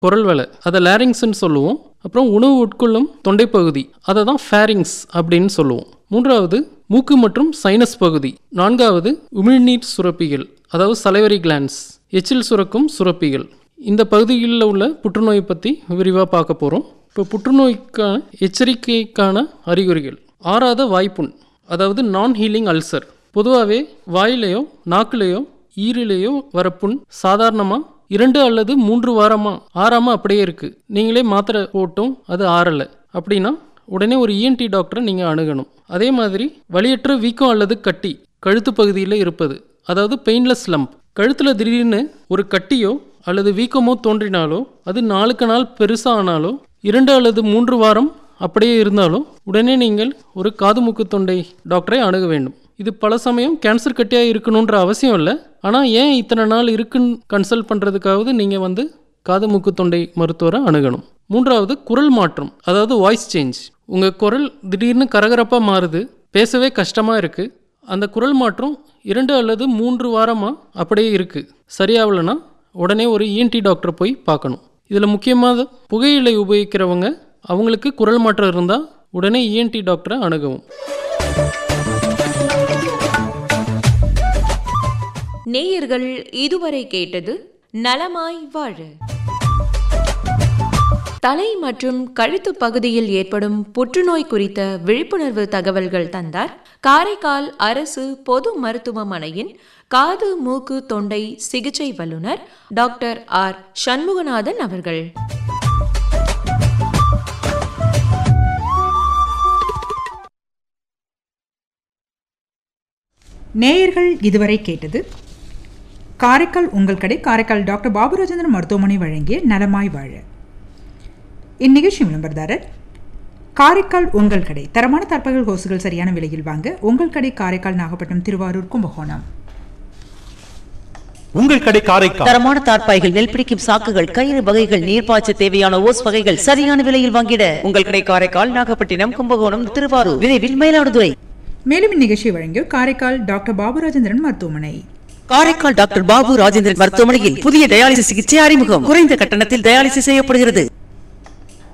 குரல் வலை அதை லேரிங்ஸ்ன்னு சொல்லுவோம் அப்புறம் உணவு உட்கொள்ளும் தொண்டைப்பகுதி அதை தான் ஃபேரிங்ஸ் அப்படின்னு சொல்லுவோம் மூன்றாவது மூக்கு மற்றும் சைனஸ் பகுதி நான்காவது உமிழ்நீர் சுரப்பிகள் அதாவது சலைவரி கிளான்ஸ் எச்சில் சுரக்கும் சுரப்பிகள் இந்த பகுதிகளில் உள்ள புற்றுநோயை பற்றி விரிவாக பார்க்க போகிறோம் இப்போ புற்றுநோய்க்கான எச்சரிக்கைக்கான அறிகுறிகள் ஆறாத வாய்ப்புண் அதாவது நான் ஹீலிங் அல்சர் பொதுவாகவே வாயிலையோ நாக்குலேயோ ஈரிலேயோ வர புண் சாதாரணமாக இரண்டு அல்லது மூன்று வாரமாக ஆறாமல் அப்படியே இருக்குது நீங்களே மாத்திரை போட்டும் அது ஆறலை அப்படின்னா உடனே ஒரு இஎன்டி டாக்டரை நீங்கள் அணுகணும் அதே மாதிரி வலியற்ற வீக்கம் அல்லது கட்டி கழுத்து பகுதியில் இருப்பது அதாவது பெயின்லெஸ் லம்ப் கழுத்தில் திடீர்னு ஒரு கட்டியோ அல்லது வீக்கமோ தோன்றினாலோ அது நாளுக்கு நாள் பெருசாக ஆனாலோ இரண்டு அல்லது மூன்று வாரம் அப்படியே இருந்தாலோ உடனே நீங்கள் ஒரு காது மூக்கு தொண்டை டாக்டரை அணுக வேண்டும் இது பல சமயம் கேன்சர் கட்டியாக இருக்கணுன்ற அவசியம் இல்லை ஆனால் ஏன் இத்தனை நாள் இருக்குன்னு கன்சல்ட் பண்ணுறதுக்காவது நீங்கள் வந்து காது மூக்கு தொண்டை மருத்துவரை அணுகணும் மூன்றாவது குரல் மாற்றம் அதாவது வாய்ஸ் சேஞ்ச் உங்கள் குரல் திடீர்னு கரகரப்பாக மாறுது பேசவே கஷ்டமாக இருக்குது அந்த குரல் மாற்றம் இரண்டு அல்லது மூன்று வாரமாக அப்படியே இருக்குது சரியாகலைன்னா உடனே ஒரு இஎன்டி டாக்டரை போய் பார்க்கணும் இதில் முக்கியமாக புகையிலை உபயோகிக்கிறவங்க அவங்களுக்கு குரல் மாற்றம் இருந்தால் உடனே இஎன்டி டாக்டரை அணுகவும் நேயர்கள் இதுவரை கேட்டது நலமாய் வாழ தலை மற்றும் கழுத்து பகுதியில் ஏற்படும் புற்றுநோய் குறித்த விழிப்புணர்வு தகவல்கள் தந்தார் காரைக்கால் அரசு பொது மருத்துவமனையின் காது மூக்கு தொண்டை சிகிச்சை வல்லுநர் டாக்டர் ஆர் சண்முகநாதன் அவர்கள் நேயர்கள் இதுவரை கேட்டது காரைக்கால் உங்கள் கடை காரைக்கால் டாக்டர் பாபுராஜேந்திரன் மருத்துவமனை வழங்கிய நலமாய் வாழ இந்நிகழ்ச்சி விளம்பரதாரர் காரைக்கால் உங்கள் கடை தரமான தற்பகல் ஹோசுகள் சரியான விலையில் வாங்க உங்கள் கடை காரைக்கால் நாகப்பட்டினம் திருவாரூர் கும்பகோணம் உங்கள் கடை காரைக்கால் தரமான தார்ப்பாய்கள் நெல் பிடிக்கும் சாக்குகள் கயிறு வகைகள் நீர்ப்பாய்ச்ச தேவையான ஓஸ் வகைகள் சரியான விலையில் வாங்கிட உங்கள் கடை காரைக்கால் நாகப்பட்டினம் கும்பகோணம் திருவாரூர் விரைவில் மயிலாடுதுறை மேலும் இந்நிகழ்ச்சியை வழங்கியோர் காரைக்கால் டாக்டர் பாபுராஜேந்திரன் மருத்துவமனை காரைக்கால் டாக்டர் பாபு ராஜேந்திரன் மருத்துவமனையில் புதிய டயாலிசிஸ் சிகிச்சை அறிமுகம் குறைந்த கட்டணத்தில் டயாலிசிஸ் செய்யப்படுகிறது